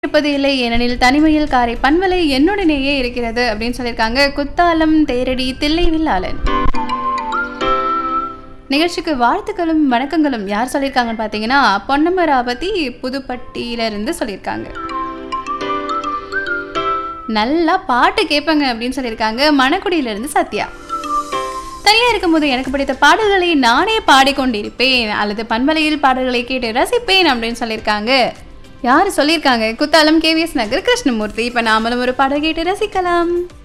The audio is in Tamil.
இருப்பது இல்லை ஏனெனில் தனிமையில் காரை பண்பலை என்னுடனேயே இருக்கிறது அப்படின்னு சொல்லியிருக்காங்க குத்தாலம் தேரடி தில்லை வில்லாளன் நிகழ்ச்சிக்கு வாழ்த்துக்களும் வணக்கங்களும் யார் சொல்லியிருக்காங்கன்னு பார்த்தீங்கன்னா பொன்னமராவதி புதுப்பட்டியிலிருந்து சொல்லியிருக்காங்க நல்லா பாட்டு கேட்பேங்க அப்படின்னு சொல்லியிருக்காங்க மணக்குடியிலிருந்து சத்யா தனியாக இருக்கும்போது எனக்கு பிடித்த பாடல்களை நானே பாடிக்கொண்டிருப்பேன் அல்லது பண்பலையில் பாடல்களை கேட்டு ரசிப்பேன் அப்படின்னு சொல்லியிருக்காங்க யார் சொல்லியிருக்காங்க குத்தாலம் கேவிஎஸ் நகர் கிருஷ்ணமூர்த்தி இப்போ நாமளும் ஒரு பாடல் கேட்டு ரசிக்கலாம்